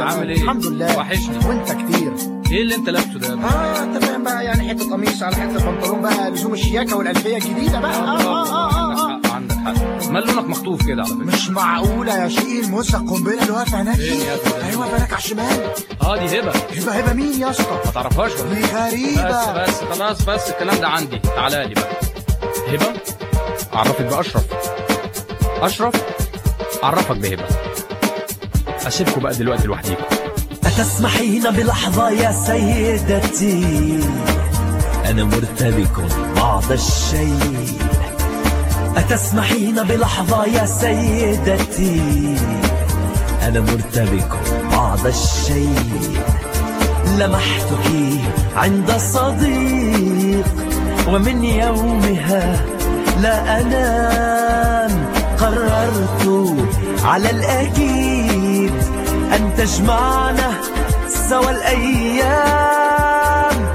عامل ايه؟ الحمد لله وحشني وانت كتير ايه اللي انت لابسه ده؟ اه انت فاهم بقى يعني حته قميص على حته بنطلون بقى لزوم الشياكه والالفيه الجديده بقى آه آه آه آه. عندك حق عندك حق مال لونك مخطوف كده على فكره مش معقوله يا شقيل موسى القنبله اللي واقفه هناك فين دي يا ابني؟ ايوه بالك على الشمال اه دي هبه هبه هبه مين يا اسطى ما تعرفهاش ولا دي إيه؟ غريبه بس بس خلاص بس الكلام ده عندي تعالى لي بقى هبه اعرفك باشرف اشرف اعرفك بهبه اسيبكم بقى دلوقتي لوحديكم أتسمحين بلحظة يا سيدتي أنا مرتبك بعض الشيء أتسمحين بلحظة يا سيدتي أنا مرتبك بعض الشيء لمحتك عند صديق ومن يومها لا أنام قررت على الأكيد أن تجمعنا سوى الأيام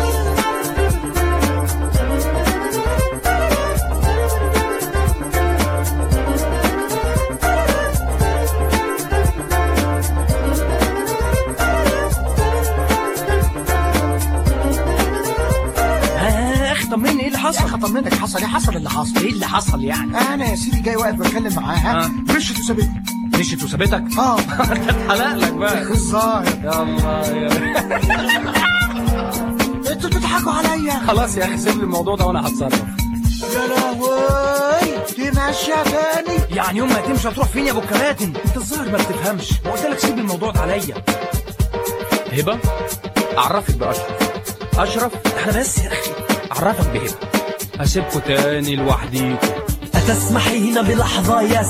ها اخ طمني ايه اللي يا حصل اخي طمنك حصل ايه حصل اللي حصل ايه اللي حصل يعني انا يا سيدي جاي واقف بتكلم معاها آه. مشيت وسابتني مشيت وسابتك اه اتحلق لك بقى الظاهر يا الله يا انتوا بتضحكوا عليا خلاص يا اخي سيب لي الموضوع ده وانا هتصرف يا لهوي دي ماشيه تاني يعني يوم ما تمشي هتروح فين يا ابو الكباتن انت الظاهر ما بتفهمش وقلت لك سيب الموضوع ده عليا هبه اعرفك باشرف اشرف احنا بس يا اخي اعرفك بهبه اسيبكم تاني لوحديكم أتسمحين بلحظة يا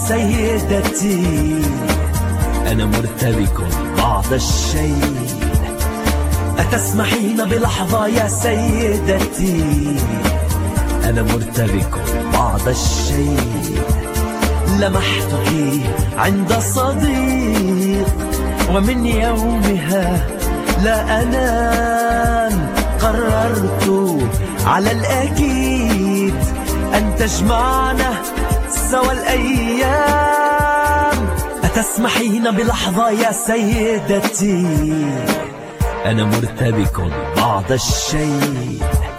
سيدتي أنا مرتبك بعض الشيء أتسمحين بلحظة يا سيدتي أنا مرتبك بعض الشيء لمحتك عند صديق ومن يومها لا أنام قررت على الأكيد أن تجمعنا سوى الأيام أتسمحين بلحظة يا سيدتي أنا مرتبك بعض الشيء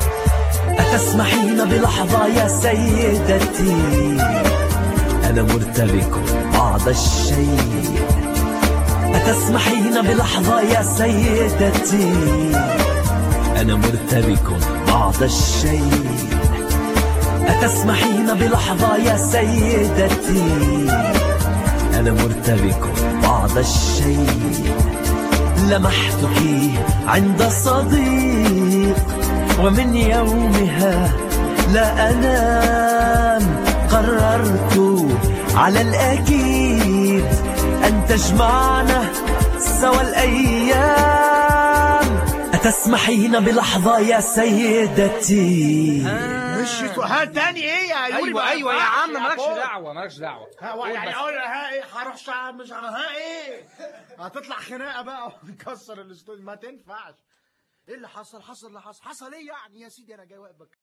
أتسمحين بلحظة يا سيدتي أنا مرتبك بعض الشيء أتسمحين بلحظة يا سيدتي أنا مرتبك بعض الشيء أتسمحين بلحظة يا سيدتي أنا مرتبك بعض الشيء لمحتك عند صديق ومن يومها لا أنام قررت على الأكيد أن تجمعنا سوى الأيام أتسمحين بلحظة يا سيدتي مشيت ها تاني ايه يا يوري ايوه ما ايوه يا ينفعش عم مالكش بابا. دعوه مالكش دعوه ها قول يعني بس. اقول ها ايه هروح شعب مش ها ايه هتطلع خناقه بقى ونكسر الاستوديو ما تنفعش ايه اللي حصل حصل اللي حصل حصل ايه يعني يا سيدي انا جاي واقف بك